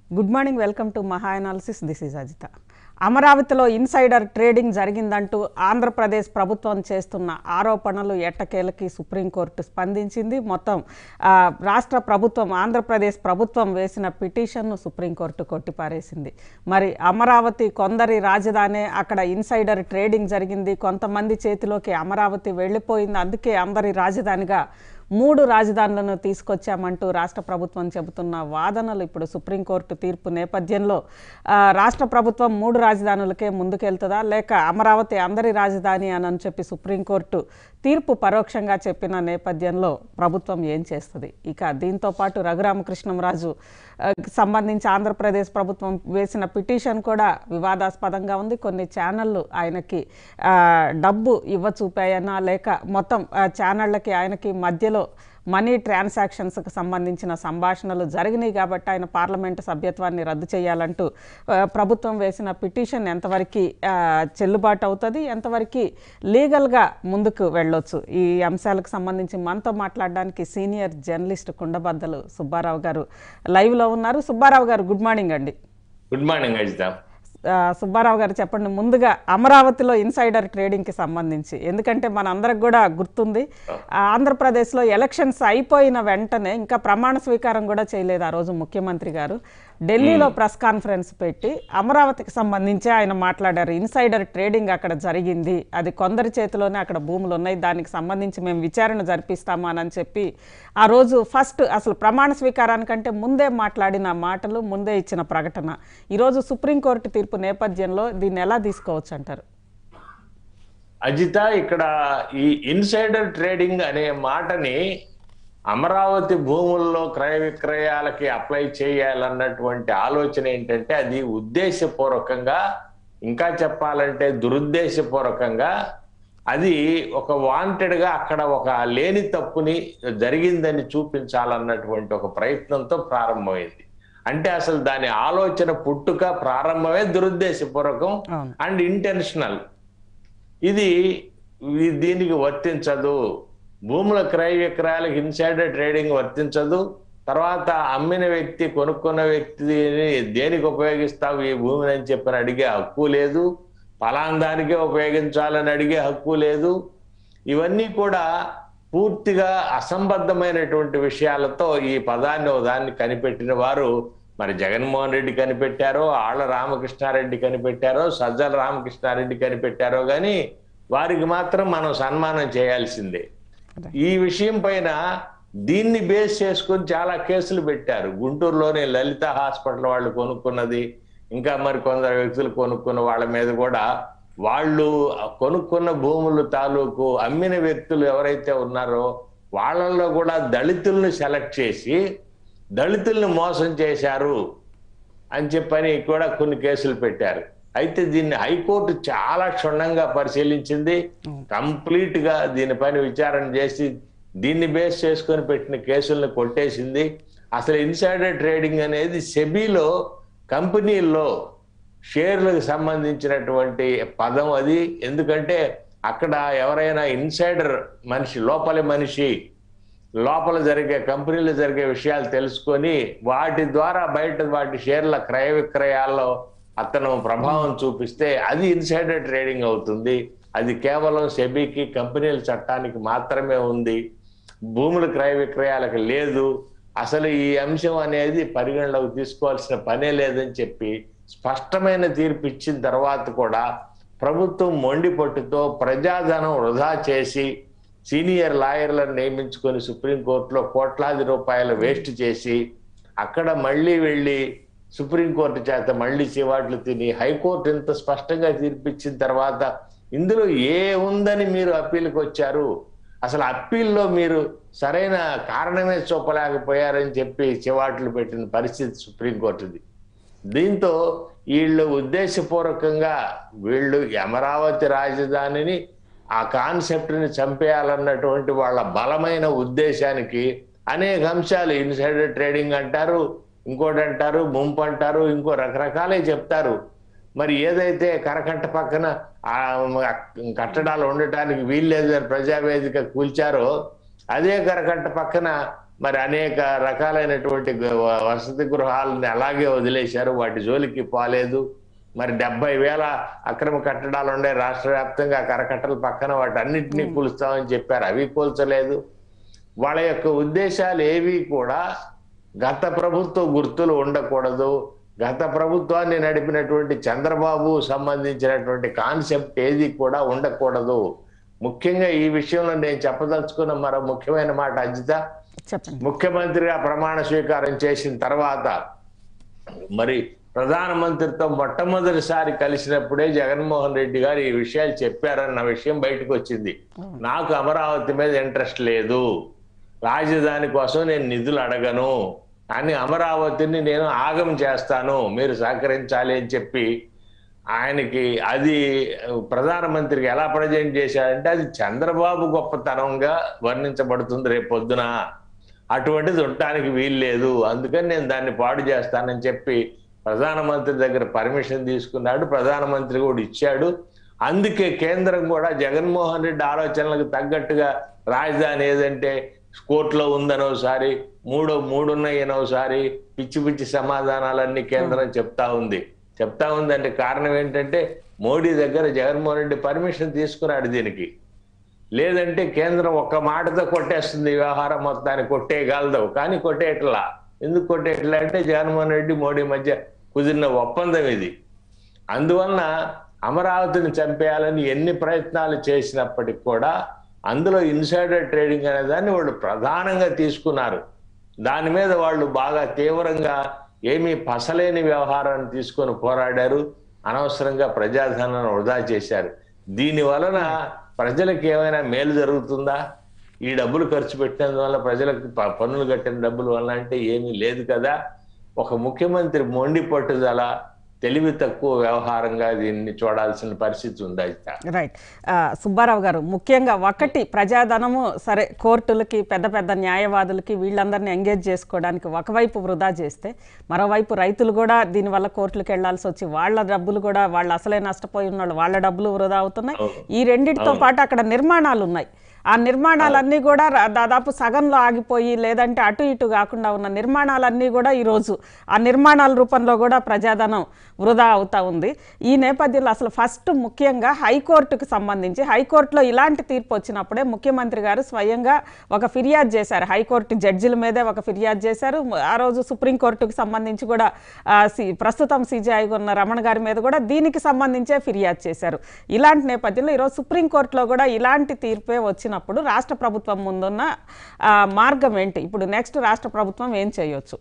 Good morning welcome to Maha analysis this is Ajitha అమరావతిలో insider trading జరిగిందంటూ Andhra Pradesh ప్రభుత్వం చేస్తున్న ఆరోపణలు ఎట్టకేలకి సుప్రీంకోర్టు స్పందించింది మొత్తం ఆ, రాష్ట్ర ప్రభుత్వం ఆంధ్రప్రదేశ్ ప్రభుత్వం వేసిన పిటిషన్ను సుప్రీంకోర్టు కొట్టిపారేసింది మరి అమరావతి కొందరి రాజధానే అక్కడ ఇన్సైడర్ ట్రేడింగ్ జరిగింది కొంతమంది చేతిలోకి అమరావతి వెళ్ళిపోయింది అందుకే అందరి రాజధానిగా మూడు రాజధానులను తీసుకొచ్చామంటూ రాష్ట్ర ప్రభుత్వం చెబుతున్న వాదనలు ఇప్పుడు సుప్రీంకోర్టు తీర్పు నేపథ్యంలో ఆ, రాష్ట్ర ప్రభుత్వం మూడు రాజధానులకే ముందుకెళ్తుందా లేక అమరావతి అందరి రాజధాని అని అని చెప్పి సుప్రీంకోర్టు తీర్పు పరోక్షంగా చెప్పిన నేపథ్యంలో ప్రభుత్వం ఏం చేస్తుంది ఇక దీంతో పాటు రఘురామకృష్ణంరాజు ఆ, సంబంధించి ఆంధ్రప్రదేశ్ ప్రభుత్వం వేసిన పిటిషన్ కూడా వివాదాస్పదంగా ఉంది కొన్ని ఛానళ్ళు ఆయనకి ఆ, డబ్బు ఇవ్వ చూపాయనా లేక మొత్తం ఆ, ఛానళ్ళకి ఆయనకి మధ్యలో మనీ ట్రాన్సాక్షన్స్కి సంబంధించిన సంభాషణలు జరిగినాయి కాబట్టి ఆయన పార్లమెంటు సభ్యత్వాన్ని రద్దు చేయాలంటూ ఆ, ప్రభుత్వం వేసిన పిటిషన్ ఎంతవరకు ఆ, చెల్లుబాటు అవుతుంది ఎంతవరకు లీగల్గా ముందుకు వెళ్ళొచ్చు ఈ అంశాలకు సంబంధించి మనతో మాట్లాడడానికి సీనియర్ జర్నలిస్ట్ కుండబద్దలు సుబ్బారావు గారు లైవ్లో ఉన్నారు సుబ్బారావు గారు గుడ్ మార్నింగ్ అండి గుడ్ మార్నింగ్ అజిత ఆ, సుబ్బారావు గారు చెప్పండి ముందుగా అమరావతిలో ఇన్సైడర్ ట్రేడింగ్కి సంబంధించి ఎందుకంటే మన అందరికి కూడా గుర్తుంది ఆ, ఆంధ్రప్రదేశ్లో ఎలక్షన్స్ అయిపోయిన వెంటనే ఇంకా ప్రమాణ స్వీకారం కూడా చేయలేదు ఆ రోజు ముఖ్యమంత్రి గారు ఢిల్లీలో ప్రెస్ కాన్ఫరెన్స్ పెట్టి అమరావతికి సంబంధించి ఆయన మాట్లాడారు ఇన్సైడర్ ట్రేడింగ్ అక్కడ జరిగింది అది కొందరి చేతిలోనే అక్కడ భూములు ఉన్నాయి దానికి సంబంధించి మేము విచారణ జరిపిస్తాము అని చెప్పి ఆ రోజు ఫస్ట్ అసలు ప్రమాణ స్వీకారానికంటే ముందే మాట్లాడిన మాటలు ముందే ఇచ్చిన ప్రకటన ఈరోజు సుప్రీంకోర్టు తీర్పు నేపథ్యంలో దీన్ని ఎలా తీసుకోవచ్చు అంటారు అజిత ఇక్కడ ఈ ఇన్సైడర్ ట్రేడింగ్ అనే మాటని అమరావతి భూముల్లో క్రయ విక్రయాలకి అప్లై చేయాలన్నటువంటి ఆలోచన ఏంటంటే అది ఉద్దేశపూర్వకంగా ఇంకా చెప్పాలంటే దురుద్దేశపూర్వకంగా అది ఒక వాంటెడ్ గా అక్కడ ఒక లేని తప్పుని జరిగిందని చూపించాలన్నటువంటి ఒక ప్రయత్నంతో ప్రారంభమైంది అంటే అసలు దాని ఆలోచన పుట్టుక ప్రారంభమే దురుద్దేశపూర్వకం అవును అండ్ ఇంటెన్షనల్ ఇది ఇది దీనికి వర్తించదు భూముల క్రయ విక్రయాలకు ఇన్సైడర్ ట్రేడింగ్ వర్తించదు తర్వాత అమ్మిన వ్యక్తి కొనుక్కున్న వ్యక్తిని దేనికి ఉపయోగిస్తావు ఈ భూమిని అని చెప్పని అడిగే హక్కు లేదు ఫలాందానికే ఉపయోగించాలని అడిగే హక్కు లేదు ఇవన్నీ కూడా పూర్తిగా అసంబద్ధమైనటువంటి విషయాలతో ఈ పదాన్ని ఓ దాన్ని కనిపెట్టిన వారు మరి జగన్మోహన్ రెడ్డి కనిపెట్టారో ఆళ్ళ రామకృష్ణారెడ్డి కనిపెట్టారో సజ్జల రామకృష్ణారెడ్డి కనిపెట్టారో కానీ వారికి మాత్రం మనం సన్మానం చేయాల్సిందే ఈ విషయం పైన దీన్ని బేస్ చేసుకుని చాలా కేసులు పెట్టారు గుంటూరులోనే లలిత హాస్పిటల్ వాళ్ళు కొనుక్కున్నది ఇంకా మరి కొందరు వ్యక్తులు కొనుక్కున్న వాళ్ళ మీద కూడా వాళ్ళు కొనుక్కున్న భూములు తాలూకు అమ్మిన వ్యక్తులు ఎవరైతే ఉన్నారో వాళ్ళల్లో కూడా దళితుల్ని సెలెక్ట్ చేసి దళితుల్ని మోసం చేశారు అని చెప్పని కూడా కొన్ని కేసులు పెట్టారు అయితే దీన్ని హైకోర్టు చాలా క్షుణ్ణంగా పరిశీలించింది కంప్లీట్ గా దీనిపైన విచారణ చేసి దీన్ని బేస్ చేసుకొని పెట్టిన కేసులను కొట్టేసింది అసలు ఇన్సైడర్ ట్రేడింగ్ అనేది సెబీలో కంపెనీల్లో షేర్లకు సంబంధించినటువంటి పదం అది ఎందుకంటే అక్కడ ఎవరైనా ఇన్సైడర్ మనిషి లోపలి మనిషి లోపల జరిగే కంపెనీలో జరిగే విషయాలు తెలుసుకొని వాటి ద్వారా బయట వాటి షేర్ల క్రయ విక్రయాల్లో అతను ప్రభావం చూపిస్తే అది ఇన్సైడర్ ట్రేడింగ్ అవుతుంది అది కేవలం సెబీకి కంపెనీల చట్టానికి మాత్రమే ఉంది భూముల క్రయ విక్రయాలకు లేదు అసలు ఈ అంశం అనేది పరిగణలోకి తీసుకోవాల్సిన పనే లేదని చెప్పి స్పష్టమైన తీర్పు ఇచ్చిన తర్వాత కూడా ప్రభుత్వం మొండి పట్టుతో ప్రజాధనం వృధా చేసి సీనియర్ లాయర్లను నియమించుకొని సుప్రీంకోర్టులో కోట్లాది రూపాయలు వేస్ట్ చేసి అక్కడ మళ్ళీ వెళ్ళి సుప్రీంకోర్టు చేత మళ్ళీ చివాట్లు తిని హైకోర్టు ఇంత స్పష్టంగా తీర్పిచ్చిన తర్వాత ఇందులో ఏ ఉందని మీరు అప్పీల్కి వచ్చారు అసలు అప్పీల్లో మీరు సరైన కారణమే చూపలేకపోయారని చెప్పి చివాట్లు పెట్టిన పరిస్థితి సుప్రీంకోర్టుది దీంతో వీళ్ళు ఉద్దేశపూర్వకంగా వీళ్ళు అమరావతి రాజధానిని ఆ కాన్సెప్ట్ని చంపేయాలన్నటువంటి వాళ్ళ బలమైన ఉద్దేశానికి అనేక అంశాలు ఇన్సైడర్ ట్రేడింగ్ అంటారు ఇంకోటి అంటారు ముంపు అంటారు ఇంకో రకరకాలే చెప్తారు మరి ఏదైతే కరకట్ట పక్కన ఆ కట్టడాలు ఉండటానికి వీల్లేదని ప్రజావేదిక కూల్చారో అదే కరకట్ట పక్కన మరి అనేక రకాలైనటువంటి గ- వ- వసతి గృహాలని అలాగే వదిలేశారు వాటి జోలికి పోలేదు మరి డెబ్బై వేల అక్రమ కట్టడాలు ఉండే రాష్ట్ర వ్యాప్తంగా కరకట్టల పక్కన వాటి అన్నింటినీ కూలుస్తామని చెప్పారు అవి కూల్చలేదు వాళ్ళ యొక్క ఉద్దేశాలు ఏవి కూడా గత ప్రభుత్వ గుర్తులు ఉండకూడదు గత ప్రభుత్వాన్ని నడిపినటువంటి చంద్రబాబు సంబంధించినటువంటి కాన్సెప్ట్ ఏది కూడా ఉండకూడదు ముఖ్యంగా ఈ విషయంలో నేను చెప్పదలుచుకున్న మరో ముఖ్యమైన మాట అజిత చెప్పండి ముఖ్యమంత్రిగా ప్రమాణ స్వీకారం చేసిన తర్వాత మరి ప్రధానమంత్రితో మొట్టమొదటిసారి కలిసినప్పుడే జగన్మోహన్ రెడ్డి గారు ఈ విషయాలు చెప్పారన్న విషయం బయటకు వచ్చింది నాకు అమరావతి మీద ఇంట్రెస్ట్ లేదు రాజధాని కోసం నేను నిధులు అడగను కానీ అమరావతిని నేను ఆగం చేస్తాను మీరు సహకరించాలి అని చెప్పి ఆయనకి అది ప్రధానమంత్రికి ఎలా ప్రజెంట్ చేశారంటే అది చంద్రబాబు గొప్పతనంగా వర్ణించబడుతుంది రేపు పొద్దున అటువంటిది ఉండటానికి వీలు లేదు అందుకని నేను దాన్ని పాడు చేస్తానని చెప్పి ప్రధానమంత్రి దగ్గర పర్మిషన్ తీసుకున్నాడు ప్రధానమంత్రి కూడా ఇచ్చాడు అందుకే కేంద్రం కూడా జగన్మోహన్ రెడ్డి ఆలోచనలకు తగ్గట్టుగా రాజధాని ఏదంటే కోర్టులో ఉందనోసారి మూడో మూడున్నాయనోసారి పిచ్చి పిచ్చి సమాధానాలన్నీ కేంద్రం చెప్తా ఉంది చెప్తా ఉందంటే కారణం ఏంటంటే మోడీ దగ్గర జగన్మోహన్ రెడ్డి పర్మిషన్ తీసుకున్నాడు దీనికి లేదంటే కేంద్రం ఒక్క మాటతో కొట్టేస్తుంది ఈ వ్యవహారం మొత్తాన్ని కొట్టేయగలదు కానీ కొట్టేయట్లా ఎందుకు కొట్టేయట్లా అంటే జగన్మోహన్ రెడ్డి మోడీ మధ్య కుదిరిన ఒప్పందం ఇది అందువలన అమరావతిని చంపేయాలని ఎన్ని ప్రయత్నాలు చేసినప్పటికి కూడా అందులో ఇన్సైడర్ ట్రేడింగ్ అనే దాన్ని వాళ్ళు ప్రధానంగా తీసుకున్నారు దాని మీద వాళ్ళు బాగా తీవ్రంగా ఏమీ పసలేని వ్యవహారాన్ని తీసుకొని పోరాడారు అనవసరంగా ప్రజాధనాన్ని వృధా చేశారు దీని వలన ప్రజలకు ఏమైనా మేలు జరుగుతుందా ఈ డబ్బులు ఖర్చు పెట్టినందువల్ల ప్రజలకు ప- పన్నులు కట్టిన డబ్బుల వల్ల అంటే ఏమీ లేదు కదా ఒక ముఖ్యమంత్రి మొండి పట్టుదల తెలివి తక్కువ వ్యవహారంగా దీన్ని చూడాల్సిన పరిస్థితి ఉంది అయితే రైట్ ఆ, సుబ్బారావు గారు ముఖ్యంగా ఒకటి ప్రజాధనము సరే కోర్టులకి పెద్ద పెద్ద న్యాయవాదులకి వీళ్ళందరినీ ఎంగేజ్ చేసుకోవడానికి ఒకవైపు వృధా చేస్తే మరోవైపు రైతులు కూడా దీనివల్ల కోర్టులకు వెళ్లాల్సి వచ్చి వాళ్ళ డబ్బులు కూడా వాళ్ళు అసలే నష్టపోయి ఉన్న వాళ్ళు వాళ్ళ డబ్బులు వృధా అవుతున్నాయి ఈ రెండింటితో పాటు అక్కడ నిర్మాణాలు ఉన్నాయి ఆ నిర్మాణాలన్నీ కూడా రా- దాదాపు సగంలో ఆగిపోయి లేదంటే అటు ఇటు కాకుండా ఉన్న నిర్మాణాలన్నీ కూడా ఈరోజు ఆ నిర్మాణాల రూపంలో కూడా ప్రజాధనం వృధా అవుతా ఉంది ఈ నేపథ్యంలో అసలు ఫస్ట్ ముఖ్యంగా హైకోర్టుకు సంబంధించి హైకోర్టులో ఇలాంటి తీర్పు వచ్చినప్పుడే ముఖ్యమంత్రి గారు స్వయంగా ఒక ఫిర్యాదు చేశారు హైకోర్టు జడ్జిల మీదే ఒక ఫిర్యాదు చేశారు ఆ రోజు సుప్రీంకోర్టుకు సంబంధించి కూడా ఆ, సి- ప్రస్తుతం సిజేఐగా ఉన్న రమణ గారి మీద కూడా దీనికి సంబంధించే ఫిర్యాదు చేశారు ఇలాంటి నేపథ్యంలో ఈరోజు సుప్రీంకోర్టులో కూడా ఇలాంటి తీర్పే వచ్చినప్పుడు రాష్ట్ర ప్రభుత్వం ముందున్న ఆ, మార్గం ఏంటి ఇప్పుడు నెక్స్ట్ రాష్ట్ర ప్రభుత్వం ఏం చేయొచ్చు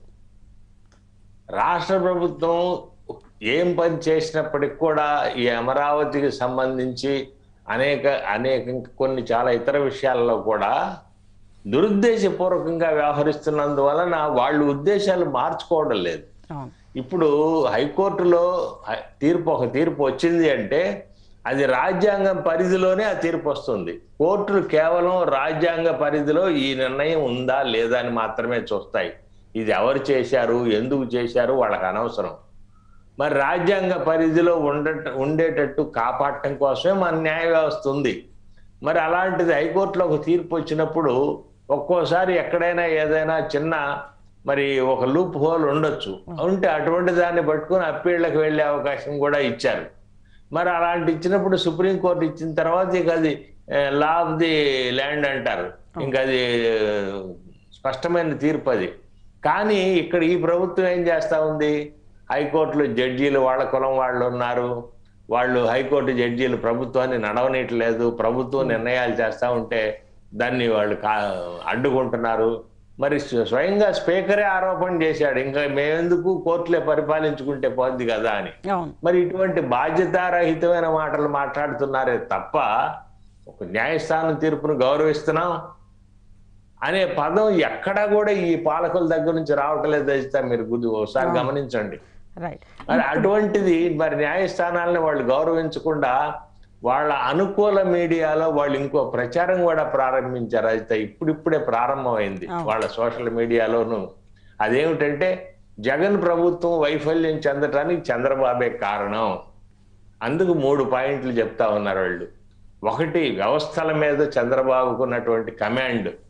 రాష్ట్ర ప్రభుత్వం ఏం పని చేసినప్పటికి కూడా ఈ అమరావతికి సంబంధించి అనేక అనేక ఇంకా కొన్ని చాలా ఇతర విషయాల్లో కూడా దురుద్దేశపూర్వకంగా వ్యవహరిస్తున్నందువలన వాళ్ళు ఉద్దేశాలు మార్చుకోవడం లేదు అవును ఇప్పుడు హైకోర్టులో హై- తీర్పు ఒక తీర్పు వచ్చింది అంటే అది రాజ్యాంగం పరిధిలోనే ఆ తీర్పు వస్తుంది కోర్టులు కేవలం రాజ్యాంగ పరిధిలో ఈ నిర్ణయం ఉందా లేదా అని మాత్రమే చూస్తాయి ఇది ఎవరు చేశారు ఎందుకు చేశారు వాళ్ళకి అనవసరం మరి రాజ్యాంగ పరిధిలో ఉండ ఉండేటట్టు కాపాడటం కోసమే మన న్యాయ వ్యవస్థ ఉంది మరి అలాంటిది హైకోర్టులో ఒక తీర్పు వచ్చినప్పుడు ఒక్కోసారి ఎక్కడైనా ఏదైనా చిన్న మరి ఒక లూప్ హోల్ ఉండొచ్చు ఉంటే అటువంటి దాన్ని పట్టుకొని అప్పీళ్లకు వెళ్ళే అవకాశం కూడా ఇచ్చారు మరి అలాంటి ఇచ్చినప్పుడు సుప్రీంకోర్టు ఇచ్చిన తర్వాత ఇక అది లా ఆఫ్ ది ల్యాండ్ అంటారు ఇంకా అది ఆ, స్పష్టమైన తీర్పు అది కానీ ఇక్కడ ఈ ప్రభుత్వం ఏం చేస్తా ఉంది హైకోర్టులో జడ్జీలు వాళ్ళ కులం వాళ్ళు ఉన్నారు వాళ్ళు హైకోర్టు జడ్జీలు ప్రభుత్వాన్ని నడవనీయట్లేదు ప్రభుత్వం నిర్ణయాలు చేస్తా ఉంటే దాన్ని వాళ్ళు కా అడ్డుకుంటున్నారు మరి స్వ- స్వయంగా స్పీకరే ఆరోపణ చేశాడు ఇంకా మేమెందుకు కోర్టులే పరిపాలించుకుంటే పోద్ది కదా అని అవును మరి ఇటువంటి బాధ్యతారహితమైన మాటలు మాట్లాడుతున్నారే తప్ప ఒక న్యాయస్థానం తీర్పును గౌరవిస్తున్నాం అనే పదం ఎక్కడా కూడా ఈ పాలకుల దగ్గర నుంచి రావట్లేదు అయితే మీరు గుర్తు ఒకసారి గమనించండి రైట్ మరి అటువంటిది మరి న్యాయస్థానాలను వాళ్ళు గౌరవించకుండా వాళ్ళ అనుకూల మీడియాలో వాళ్ళు ఇంకో ప్రచారం కూడా ప్రారంభించారు అయితే ఇప్పుడిప్పుడే ప్రారంభమైంది అవును. వాళ్ళ సోషల్ మీడియాలోను అదేమిటంటే జగన్ ప్రభుత్వం వైఫల్యం చెందటానికి చంద్రబాబే కారణం అందుకు మూడు పాయింట్లు చెప్తా ఉన్నారు వాళ్ళు ఒకటి వ్యవస్థల మీద చంద్రబాబుకు ఉన్నటువంటి కమాండ్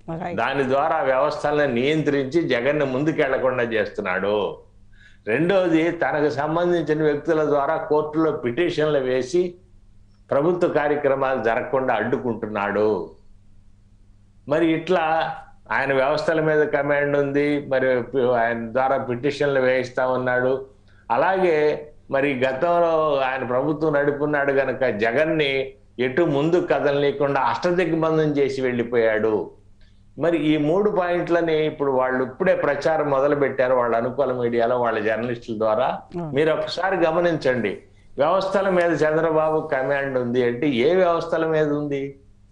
రైట్ దాని ద్వారా వ్యవస్థలను నియంత్రించి జగన్ ముందుకెళ్లకుండా చేస్తున్నాడు రెండోది తనకు సంబంధించిన వ్యక్తుల ద్వారా కోర్టులో పిటిషన్లు వేసి ప్రభుత్వ కార్యక్రమాలు జరగకుండా అడ్డుకుంటున్నాడు మరి ఇట్లా ఆయన వ్యవస్థల మీద కమాండ్ ఉంది మరి పి- ఆయన ద్వారా పిటిషన్లు వేయిస్తా ఉన్నాడు అలాగే మరి గతంలో ఆయన ప్రభుత్వం నడుపున్నాడు గనక జగన్ని ఎటు ముందు కదలనీయకుండా అష్టదిగ్బంధం చేసి వెళ్ళిపోయాడు మరి ఈ మూడు పాయింట్లని ఇప్పుడు వాళ్ళు ఇప్పుడే ప్రచారం మొదలు పెట్టారు వాళ్ళ అనుకూల మీడియాలో వాళ్ళ జర్నలిస్టుల ద్వారా మీరు ఒకసారి గమనించండి వ్యవస్థల మీద చంద్రబాబు కమాండ్ ఉంది అంటే ఏ వ్యవస్థల మీద ఉంది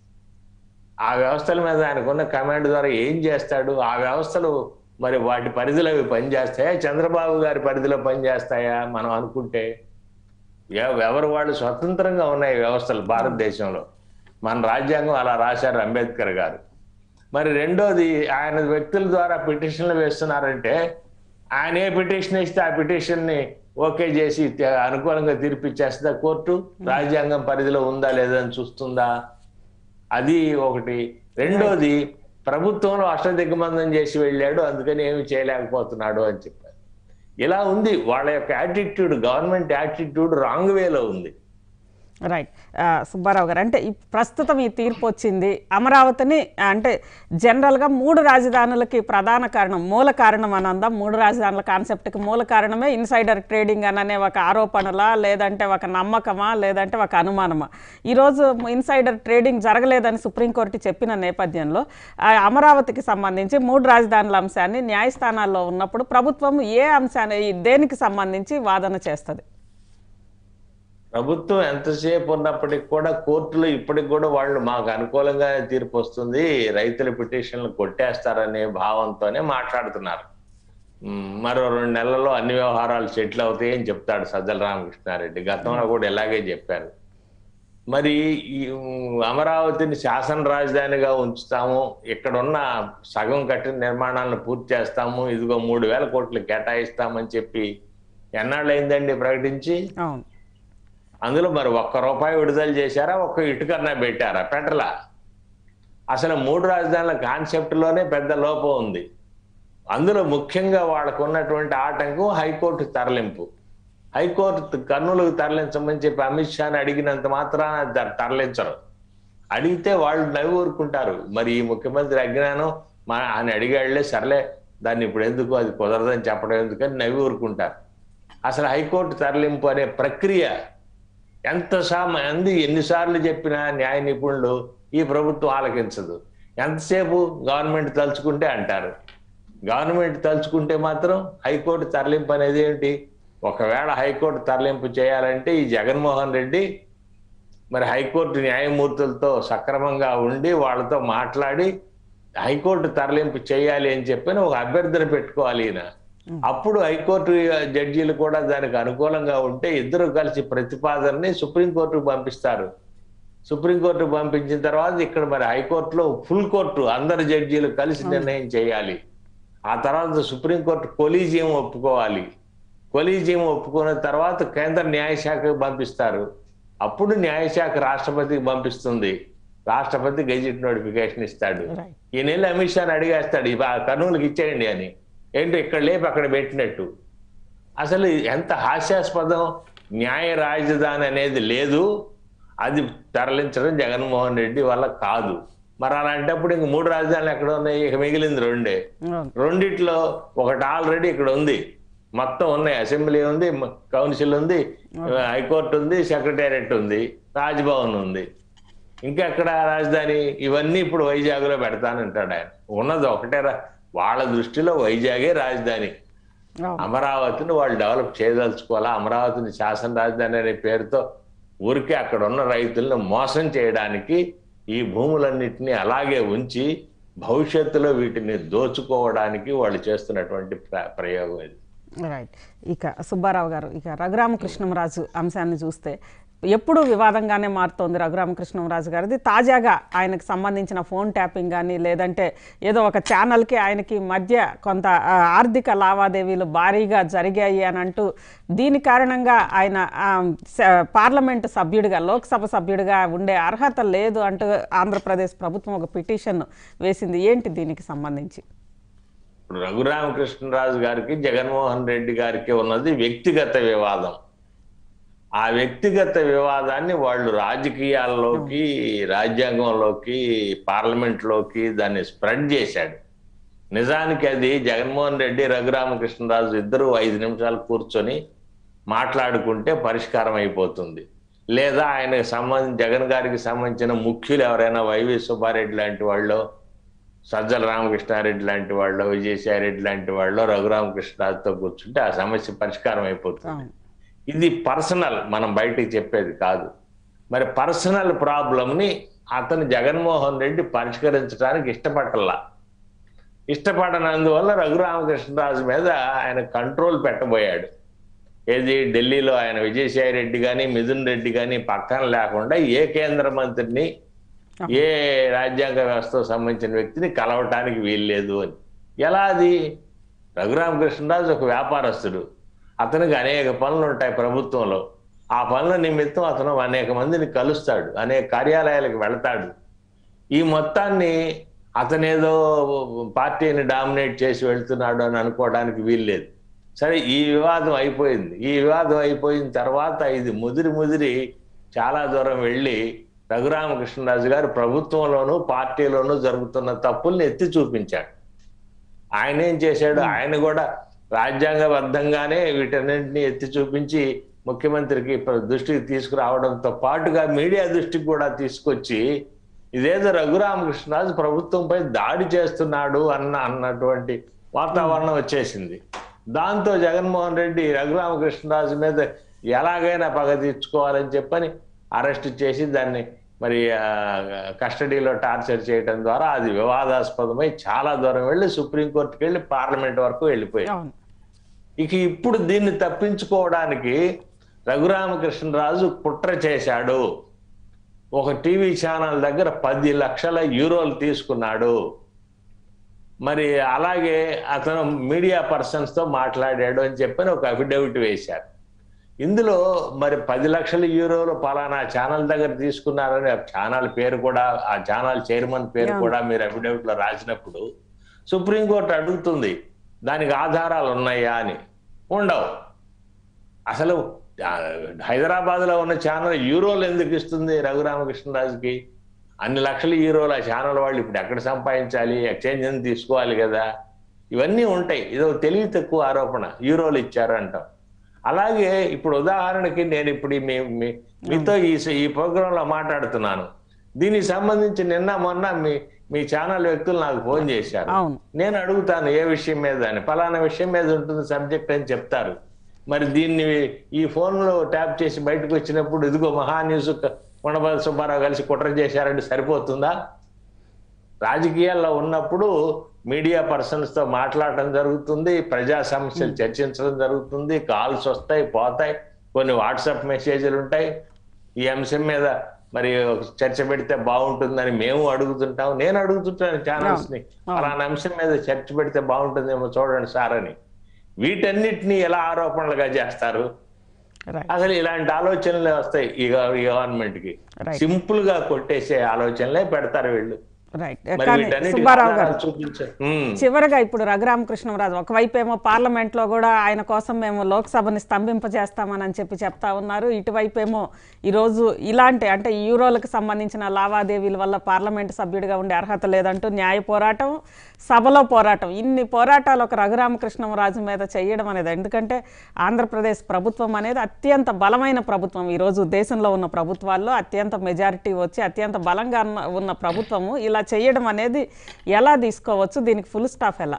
ఆ వ్యవస్థల మీద ఆయనకున్న కమాండ్ ద్వారా ఏం చేస్తాడు ఆ వ్యవస్థలు మరి వాటి పరిధిలో అవి పనిచేస్తాయా చంద్రబాబు గారి పరిధిలో పనిచేస్తాయా మనం అనుకుంటే ఎవ- ఎవరు వాళ్ళు స్వతంత్రంగా ఉన్నాయి వ్యవస్థలు భారతదేశంలో మన రాజ్యాంగం అలా రాశారు అంబేద్కర్ గారు మరి రెండోది ఆయన వ్యక్తుల ద్వారా పిటిషన్లు వేస్తున్నారంటే ఆయన ఏ పిటిషన్ ఇస్తే ఆ పిటిషన్ ని ఓకే చేసి తే- అనుకూలంగా తీర్పిచ్చేస్తుందా కోర్టు రాజ్యాంగం పరిధిలో ఉందా లేదా అని చూస్తుందా అది ఒకటి రెండోది ప్రభుత్వంలో అష్టదిగ్బంధం చేసి వెళ్ళాడు అందుకని ఏమి చేయలేకపోతున్నాడు అని చెప్పారు ఇలా ఉంది వాళ్ళ యొక్క యాటిట్యూడ్ గవర్నమెంట్ యాటిట్యూడ్ రాంగ్ వేలో ఉంది రైట్ ఆ, సుబ్బారావు గారు అంటే ఈ ప్రస్తుతం ఈ తీర్పు వచ్చింది అమరావతిని అంటే జనరల్గా మూడు రాజధానులకి ప్రధాన కారణం మూల కారణం అని అందాం మూడు రాజధానుల కాన్సెప్ట్కి మూల కారణమే ఇన్సైడర్ ట్రేడింగ్ అననే ఒక ఆరోపణలా లేదంటే ఒక నమ్మకమా లేదంటే ఒక అనుమానమా ఈరోజు ఇన్సైడర్ ట్రేడింగ్ జరగలేదని సుప్రీంకోర్టు చెప్పిన నేపథ్యంలో ఆ అమరావతికి సంబంధించి మూడు రాజధానుల అంశాన్ని న్యాయస్థానాల్లో ఉన్నప్పుడు ప్రభుత్వం ఏ అంశాన్ని దేనికి సంబంధించి వాదన చేస్తుంది ప్రభుత్వం ఎంతసేపు ఉన్నప్పటికి కూడా కోర్టులో ఇప్పటికి కూడా వాళ్ళు మాకు అనుకూలంగా తీర్పు వస్తుంది రైతుల పిటిషన్లు కొట్టేస్తారనే భావంతోనే మాట్లాడుతున్నారు ఉమ్, మరో రెండు నెలల్లో అన్ని వ్యవహారాలు సెటిల్ అవుతాయని చెప్తాడు సజ్జల రామకృష్ణారెడ్డి గతంలో కూడా ఇలాగే చెప్పారు మరి ఈ ఉమ్, అమరావతిని శాసన రాజధానిగా ఉంచుతాము ఇక్కడ ఉన్న సగం కట్టిన నిర్మాణాలను పూర్తి చేస్తాము ఇదిగో మూడు వేల కోట్లు కేటాయిస్తామని చెప్పి ఎన్నాళ్ళు అయిందండి ప్రకటించి అవును అందులో మరి ఒక్క రూపాయి విడుదల చేశారా ఒక్క ఇటుకన్నా పెట్టారా పెట్టలా అసలు మూడు రాజధానుల కాన్సెప్ట్ లోనే పెద్ద లోపం ఉంది అందులో ముఖ్యంగా వాళ్ళకు ఉన్నటువంటి ఆటంకం హైకోర్టు తరలింపు హైకోర్టు కర్నూలుకు తరలించమని చెప్పి అమిత్ షాని అడిగినంత మాత్రాన ద- తరలించరు అడిగితే వాళ్ళు నవ్వి ఊరుకుంటారు మరి ఈ ముఖ్యమంత్రి అజ్ఞానం మా అని అడిగాళ్లే సర్లే దాన్ని ఇప్పుడు ఎందుకు అది కుదరదని చెప్పడం ఎందుకని నవ్వి ఊరుకుంటారు అసలు హైకోర్టు తరలింపు అనే ప్రక్రియ ఎంత మంది ఎన్నిసార్లు చెప్పినా న్యాయ నిపుణులు ఈ ప్రభుత్వం ఆలకించదు ఎంతసేపు గవర్నమెంట్ తలుచుకుంటే అంటారు గవర్నమెంట్ తలుచుకుంటే మాత్రం హైకోర్టు తరలింపు అనేది ఏంటి ఒకవేళ హైకోర్టు తరలింపు చేయాలంటే ఈ జగన్మోహన్ రెడ్డి మరి హైకోర్టు న్యాయమూర్తులతో సక్రమంగా ఉండి వాళ్ళతో మాట్లాడి హైకోర్టు తరలింపు చేయాలి అని చెప్పి ఒక అభ్యర్థన పెట్టుకోవాలి ఈయన అప్పుడు హైకోర్టు జడ్జీలు కూడా దానికి అనుకూలంగా ఉంటే ఇద్దరు కలిసి ప్రతిపాదనని సుప్రీంకోర్టుకు పంపిస్తారు సుప్రీంకోర్టుకు పంపించిన తర్వాత ఇక్కడ మరి హైకోర్టులో ఫుల్ కోర్టు అందరు జడ్జీలు కలిసి నిర్ణయం చేయాలి ఆ తర్వాత సుప్రీంకోర్టు కొలీజియం ఒప్పుకోవాలి కొలీజియం ఒప్పుకున్న తర్వాత కేంద్ర న్యాయశాఖకు పంపిస్తారు అప్పుడు న్యాయశాఖ రాష్ట్రపతికి పంపిస్తుంది రాష్ట్రపతి గెజిట్ నోటిఫికేషన్ ఇస్తాడు రైట్ ఈ నెల అమిత్ షాని అడిగేస్తాడు "ఇవి ఆ కర్నూలుకి ఇచ్చేయండి అని ఏంటో ఇక్కడ లేపి అక్కడ పెట్టినట్టు అసలు ఎంత హాస్యాస్పదం న్యాయ రాజధాని అనేది లేదు అది తరలించడం జగన్మోహన్ రెడ్డి వల్ల కాదు మరి అలాంటప్పుడు ఇంక మూడు రాజధానులు ఎక్కడ ఉన్నాయి ఇక మిగిలింది రెండే అవును రెండిట్లో ఒకటి ఆల్రెడీ ఇక్కడ ఉంది మొత్తం ఉన్నాయి అసెంబ్లీ ఉంది మ- కౌన్సిల్ ఉంది హైకోర్టు ఉంది సెక్రటేరియట్ ఉంది రాజ్భవన్ ఉంది ఇంకా ఎక్కడ రాజధాని ఇవన్నీ ఇప్పుడు వైజాగ్ లో పెడతానంటాడు ఆయన ఉన్నది ఒకటే రా- వాళ్ళ దృష్టిలో వైజాగే రాజధాని అవును అమరావతిని వాళ్ళు డెవలప్ చేయదలుచుకోవాలా అమరావతిని శాసన రాజధాని అనే పేరుతో ఊరికే అక్కడ ఉన్న రైతులను మోసం చేయడానికి ఈ భూములన్నిటినీ అలాగే ఉంచి భవిష్యత్తులో వీటిని దోచుకోవడానికి వాళ్ళు చేస్తున్నటువంటి ప్ర- ప్రయోగం ఇది రైట్ ఇక సుబ్బారావు గారు ఇక రఘురామకృష్ణంరాజు అంశాన్ని చూస్తే ఎప్పుడూ వివాదంగానే మారుతోంది రఘురామకృష్ణరాజు గారిది తాజాగా ఆయనకు సంబంధించిన ఫోన్ ట్యాపింగ్ కానీ లేదంటే ఏదో ఒక ఛానల్కి ఆయనకి మధ్య కొంత ఆ, ఆర్థిక లావాదేవీలు భారీగా జరిగాయి అని అంటూ దీని కారణంగా ఆయన ఆ, స- పార్లమెంటు సభ్యుడిగా లోక్సభ సభ్యుడిగా ఉండే అర్హత లేదు అంటూ ఆంధ్రప్రదేశ్ ప్రభుత్వం ఒక పిటిషన్ వేసింది ఏంటి దీనికి సంబంధించి ఇప్పుడు రఘురామకృష్ణరాజు గారికి జగన్మోహన్ రెడ్డి గారికి ఉన్నది వ్యక్తిగత వివాదం ఆ వ్యక్తిగత వివాదాన్ని వాళ్ళు రాజకీయాల్లోకి రాజ్యాంగంలోకి పార్లమెంట్లోకి దాన్ని స్ప్రెడ్ చేశాడు నిజానికి అది జగన్మోహన్ రెడ్డి రఘురామకృష్ణరాజు ఇద్దరు ఐదు నిమిషాలు కూర్చొని మాట్లాడుకుంటే పరిష్కారం అయిపోతుంది లేదా ఆయనకు సంబంధించి జగన్ గారికి సంబంధించిన ముఖ్యులు ఎవరైనా వైవి సుబ్బారెడ్డి లాంటి వాళ్ళు సజ్జల రామకృష్ణారెడ్డి లాంటి వాళ్ళు విజయసాయిరెడ్డి లాంటి వాళ్ళు రఘురామకృష్ణరాజుతో కూర్చుంటే ఆ సమస్య పరిష్కారం అయిపోతుంది అవును ఇది పర్సనల్ మనం బయటికి చెప్పేది కాదు మరి పర్సనల్ ప్రాబ్లంని అతను జగన్మోహన్ రెడ్డి పరిష్కరించడానికి ఇష్టపడలా ఇష్టపడనందువల్ల రఘురామకృష్ణరాజు మీద ఆయన కంట్రోల్ పెట్టబోయాడు ఏది ఢిల్లీలో ఆయన విజయసాయి రెడ్డి కానీ మిథున్ రెడ్డి కానీ పక్కన లేకుండా ఏ కేంద్ర మంత్రిని ఏ రాజ్యాంగ వ్యవస్థకు సంబంధించిన వ్యక్తిని కలవటానికి వీల్లేదు అని ఎలా అది రఘురామకృష్ణరాజు ఒక వ్యాపారస్తుడు అతనికి అనేక పనులు ఉంటాయి ప్రభుత్వంలో ఆ పనుల నిమిత్తం అతను అనేక మందిని కలుస్తాడు అనేక కార్యాలయాలకు వెళతాడు ఈ మొత్తాన్ని అతనేదో పార్టీని డామినేట్ చేసి వెళ్తున్నాడు అని అనుకోవడానికి వీల్లేదు సరే ఈ వివాదం అయిపోయింది ఈ వివాదం అయిపోయిన తర్వాత ఇది ముదిరి ముదిరి చాలా దూరం వెళ్ళి రఘురామకృష్ణరాజు గారు ప్రభుత్వంలోనూ పార్టీలోనూ జరుగుతున్న తప్పుల్ని ఎత్తి చూపించాడు ఆయన ఏం చేశాడు ఆయన కూడా రాజ్యాంగబద్ధంగానే వీటన్నింటినీ ఎత్తి చూపించి ముఖ్యమంత్రికి ప్ర- దృష్టికి తీసుకురావడంతో పాటుగా మీడియా దృష్టికి కూడా తీసుకొచ్చి ఇదేదో రఘురామకృష్ణరాజు ప్రభుత్వంపై దాడి చేస్తున్నాడు అన్న అన్నటువంటి వాతావరణం వచ్చేసింది దాంతో జగన్మోహన్ రెడ్డి రఘురామకృష్ణరాజు మీద ఎలాగైనా పగ తీర్చుకోవాలని చెప్పని అరెస్ట్ చేసి దాన్ని మరి ఆ, కస్టడీలో టార్చర్ చేయడం ద్వారా అది వివాదాస్పదమై చాలా దూరం వెళ్ళి సుప్రీంకోర్టుకి వెళ్ళి పార్లమెంట్ వరకు వెళ్ళిపోయింది అవును ఇక ఇప్పుడు దీన్ని తప్పించుకోవడానికి రఘురామకృష్ణరాజు కుట్ర చేశాడు ఒక టీవీ ఛానల్ దగ్గర పది లక్షల యూరోలు తీసుకున్నాడు మరి అలాగే అతను మీడియా పర్సన్స్ తో మాట్లాడాడు అని చెప్పని ఒక అఫిడవిట్ వేశారు ఇందులో మరి పది లక్షల యూరోలు పలానా ఛానల్ దగ్గర తీసుకున్నారని ఆ ఛానల్ పేరు కూడా ఆ ఛానల్ చైర్మన్ పేరు కూడా మీరు అఫిడవిట్ లో రాసినప్పుడు సుప్రీంకోర్టు అడుగుతుంది దానికి ఆధారాలు ఉన్నాయా అని ఉండవు అసలు హైదరాబాద్ లో ఉన్న ఛానల్ యూరోలు ఎందుకు ఇస్తుంది రఘురామకృష్ణరాజుకి అన్ని లక్షల యూరోలు ఆ ఛానల్ వాళ్ళు ఇప్పుడు ఎక్కడ సంపాదించాలి ఎక్స్చేంజ్ అని తీసుకోవాలి కదా ఇవన్నీ ఉంటాయి ఇదో తెలివి తక్కువ ఆరోపణ యూరోలు ఇచ్చారు అంటాం అలాగే ఇప్పుడు ఉదాహరణకి నేను ఇప్పుడు ఈ మీ- మీ- మీతో ఈ ఈ ప్రోగ్రామ్ లో మాట్లాడుతున్నాను దీనికి సంబంధించి నిన్న మొన్న మీ మీ ఛానల్ వ్యక్తులు నాకు ఫోన్ చేశారు అవును నేను అడుగుతాను ఏ విషయం మీద అని ఫలానా విషయం మీద ఉంటుంది సబ్జెక్ట్ అని చెప్తారు మరి దీన్ని ఈ ఫోన్ లో ట్యాప్ చేసి బయటకు వచ్చినప్పుడు ఇదిగో మహా న్యూస్ కొండపల్లి సుబ్బారావు కలిసి కుట్ర చేశారంటే సరిపోతుందా రాజకీయాల్లో ఉన్నప్పుడు మీడియా పర్సన్స్ తో మాట్లాడటం జరుగుతుంది ప్రజా సమస్యలు చర్చించడం జరుగుతుంది కాల్స్ వస్తాయి పోతాయి కొన్ని వాట్సాప్ మెసేజ్లు ఉంటాయి ఈ అంశం మీద మరి ఒక చర్చ పెడితే బాగుంటుందని మేము అడుగుతుంటాం నేను అడుగుతుంటాను ఛానల్స్ ని అలాంటి అంశం మీద చర్చ పెడితే బాగుంటుందేమో చూడండి సార్ అని వీటన్నిటిని ఎలా ఆరోపణలుగా చేస్తారు రైట్ అసలు ఇలాంటి ఆలోచనలే వస్తాయి ఈ గవర్నమెంట్ కి Right. సింపుల్ గా కొట్టేసే ఆలోచనలే పెడతారు వీళ్ళు రైట్ మరి కానీ వీటన్నిటికి సుబ్బారావు గారు ఆధారాలు చూపించారు ఉమ్. చివరగా ఇప్పుడు రఘురామకృష్ణరాజు ఒకవైపు ఏమో పార్లమెంట్ లో కూడా ఆయన కోసం మేము లోక్సభని స్తంభింపజేస్తామని చెప్పి చెప్తా ఉన్నారు ఇటువైపు ఏమో ఈరోజు ఇలాంటి అంటే ఈ యూరోలకు సంబంధించిన లావాదేవీల వల్ల పార్లమెంట్ సభ్యుడిగా ఉండే అర్హత లేదంటూ న్యాయ పోరాటం సభలో పోరాటం ఇన్ని పోరాటాలు ఒక రఘురామకృష్ణరాజు మీద చేయడం అనేది ఎందుకంటే ఆంధ్రప్రదేశ్ ప్రభుత్వం అనేది అత్యంత బలమైన ప్రభుత్వం ఈరోజు దేశంలో ఉన్న ప్రభుత్వాల్లో అత్యంత మెజారిటీ వచ్చి అత్యంత బలంగా ఉన్న- ఉన్న ప్రభుత్వము ఇలా చేయడం అనేది ఎలా తీసుకోవచ్చు దీనికి ఫుల్ స్టాఫ్ ఎలా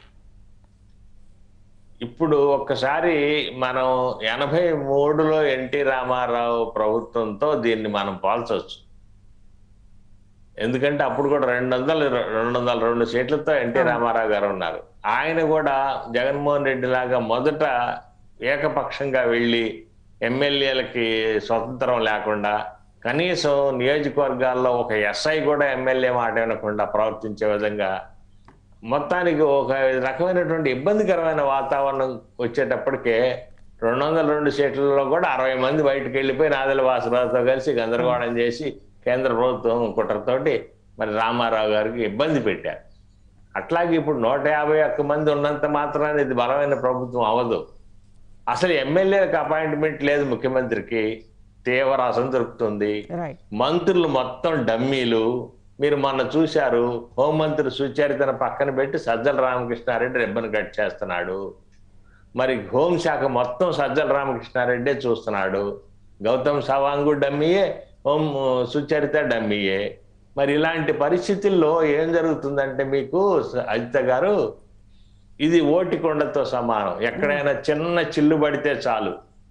ఇప్పుడు ఒక్కసారి మనం ఎనభై మూడులో ఎన్టీ రామారావు ప్రభుత్వంతో దీన్ని మనం పోల్చవచ్చు ఎందుకంటే అప్పుడు కూడా రెండు వందల రెండు వందల రెండు సీట్లతో ఎన్టీ రామారావు గారు ఉన్నారు ఆయన కూడా జగన్మోహన్ రెడ్డి లాగా మొదట ఏకపక్షంగా వెళ్ళి ఎమ్మెల్యేలకి స్వతంత్రం లేకుండా కనీసం నియోజకవర్గాల్లో ఒక ఎస్ఐ కూడా ఎమ్మెల్యే మాట వినకుండా ప్రవర్తించే విధంగా మొత్తానికి ఒక రకమైనటువంటి ఇబ్బందికరమైన వాతావరణం వచ్చేటప్పటికే రెండు వందల రెండు సీట్లలో కూడా అరవై మంది బయటకు వెళ్ళిపోయి నాదెల వాసరావుతో కలిసి గందరగోళం చేసి కేంద్ర ప్రభుత్వం కుట్రతోటి మరి రామారావు గారికి ఇబ్బంది పెట్టారు అట్లాగే ఇప్పుడు నూట యాభై ఒక్క మంది ఉన్నంత మాత్రాన ఇది బలమైన ప్రభుత్వం అవ్వదు అసలు ఎమ్మెల్యేలకు అపాయింట్మెంట్ లేదు ముఖ్యమంత్రికి తీవ్ర అసంతృప్తి ఉంది రైట్ మంత్రులు మొత్తం డమ్మీలు మీరు మొన్న చూశారు హోంమంత్రి సుచరితను పక్కన పెట్టి సజ్జల రామకృష్ణారెడ్డి రిబ్బన్ కట్ చేస్తున్నాడు మరి హోంశాఖ మొత్తం సజ్జల రామకృష్ణారెడ్డే చూస్తున్నాడు గౌతమ్ సవాంగు డమ్మీయే హోం సుచరిత డమ్మీయే మరి ఇలాంటి పరిస్థితుల్లో ఏం జరుగుతుందంటే మీకు అజిత గారు ఇది ఓటి కొండతో సమానం ఎక్కడైనా చిన్న చిల్లు పడితే చాలు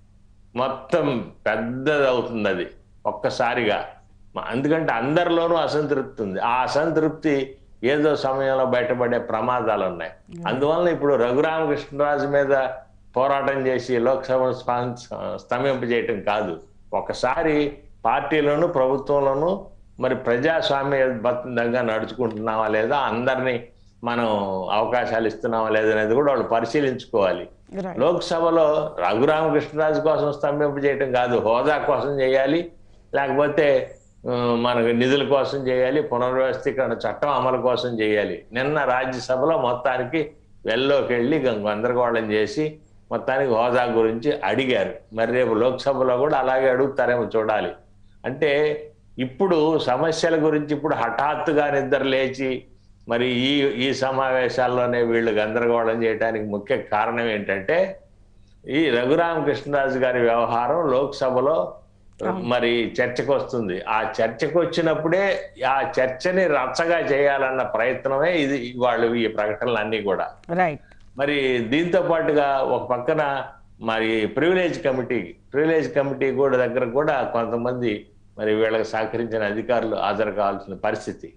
మొత్తం పెద్దది అవుతుంది అది ఒక్కసారిగా మ- ఎందుకంటే అందరిలోనూ అసంతృప్తి ఉంది ఆ అసంతృప్తి ఏదో సమయంలో బయటపడే ప్రమాదాలు ఉన్నాయి అందువలన ఇప్పుడు రఘురామకృష్ణరాజు మీద పోరాటం చేసి లోక్సభ స్తంభింపజేయటం కాదు ఒకసారి పార్టీలోను ప్రభుత్వంలోను మరి ప్రజాస్వామ్యబద్ధంగా నడుచుకుంటున్నావా లేదా అందరినీ మనం అవకాశాలు ఇస్తున్నావా లేదా అనేది కూడా వాళ్ళు పరిశీలించుకోవాలి రైట్ లోక్సభలో రఘురామకృష్ణరాజు కోసం స్తంభింప చేయటం కాదు హోదా కోసం చేయాలి లేకపోతే ఆ, మనకు నిధుల కోసం చేయాలి పునర్వ్యవస్థీకరణ చట్టం అమలు కోసం చేయాలి నిన్న రాజ్యసభలో మొత్తానికి వెల్లోకి వెళ్ళి గం- గందరగోళం చేసి మొత్తానికి హోదా గురించి అడిగారు మరి రేపు లోక్సభలో కూడా అలాగే అడుగుతారేమో చూడాలి అంటే ఇప్పుడు సమస్యల గురించి ఇప్పుడు హఠాత్తుగా నిద్ర లేచి మరి ఈ ఈ సమావేశాల్లోనే వీళ్ళు గందరగోళం చేయడానికి ముఖ్య కారణం ఏంటంటే ఈ రఘురామకృష్ణరాజు గారి వ్యవహారం లోక్సభలో మరి చర్చకు వస్తుంది ఆ చర్చకు వచ్చినప్పుడే ఆ చర్చని రచ్చగా చేయాలన్న ప్రయత్నమే ఇది వాళ్ళు ఈ ప్రకటనలు అన్ని కూడా రైట్ మరి దీంతో పాటుగా ఒక పక్కన మరి ప్రివిలేజ్ కమిటీ ప్రివిలేజ్ కమిటీ కూడా దగ్గర కూడా కొంతమంది మరి వీళ్ళకి సహకరించిన అధికారులు హాజరు కావాల్సిన పరిస్థితి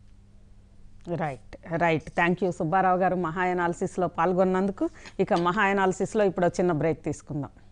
right right thank you Subbarao garu Maha అనాలిసిస్లో పాల్గొన్నందుకు ఇక మహా అనాలిసిస్లో ఇప్పుడు చిన్న బ్రేక్ తీసుకుందాం